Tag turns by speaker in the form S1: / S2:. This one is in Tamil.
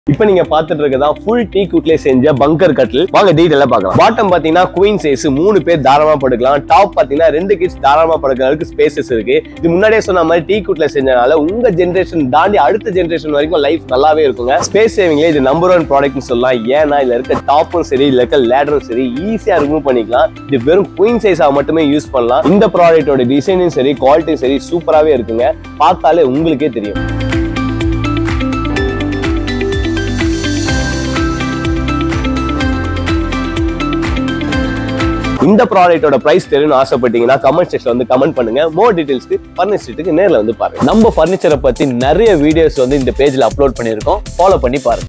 S1: இப்போ நீங்க பார்த்துட்டு இருக்கதா ஃபுல் டீ குட்லே செஞ்ச பங்கர் கட்டில் வாங்க டீடைலா பார்க்கலாம் பாட்டம் பாத்தீங்கன்னா குயின் சைஸ் மூணு பேர் தாராளமா படுக்கலாம் டாப் பாத்தீங்கன்னா ரெண்டு கிட்ஸ் தாராளமா படுக்கிற அளவுக்கு ஸ்பேசஸ் இருக்கு இது முன்னாடியே சொன்ன மாதிரி டீ குட்ல செஞ்சனால உங்க ஜென்ரேஷன் தாண்டி அடுத்த ஜென்ரேஷன் வரைக்கும் லைஃப் நல்லாவே இருக்குங்க ஸ்பேஸ் சேவிங்ல இது நம்பர் ஒன் ப்ராடக்ட்னு சொல்லலாம் ஏன்னா இதுல இருக்க டாப்பும் சரி இதுல இருக்க லேடரும் சரி ஈஸியா ரிமூவ் பண்ணிக்கலாம் இது வெறும் குயின் சைஸா மட்டுமே யூஸ் பண்ணலாம் இந்த ப்ராடக்ட்டோட டிசைனும் சரி குவாலிட்டியும் சரி சூப்பராகவே இருக்குங்க பார்த்தாலே உங்களுக்கே தெரியும் இந்த ப்ராடக்ட்டோட பிரைஸ் தெரியும்னு ஆசைப்பட்டீங்கன்னா கமெண்ட் செக்ஷன் வந்து கமெண்ட் பண்ணுங்க மோர் டீடைல்ஸ்க்கு ஃபர்னிச்சருக்கு நேர்ல வந்து பாருங்க
S2: நம்ம ஃபர்னிச்சரை பத்தி நிறைய வீடியோஸ் வந்து இந்த பேஜ்ல அப்லோட் பண்ணியிருக்கோம் ஃபாலோ பண்ணி பாருங்க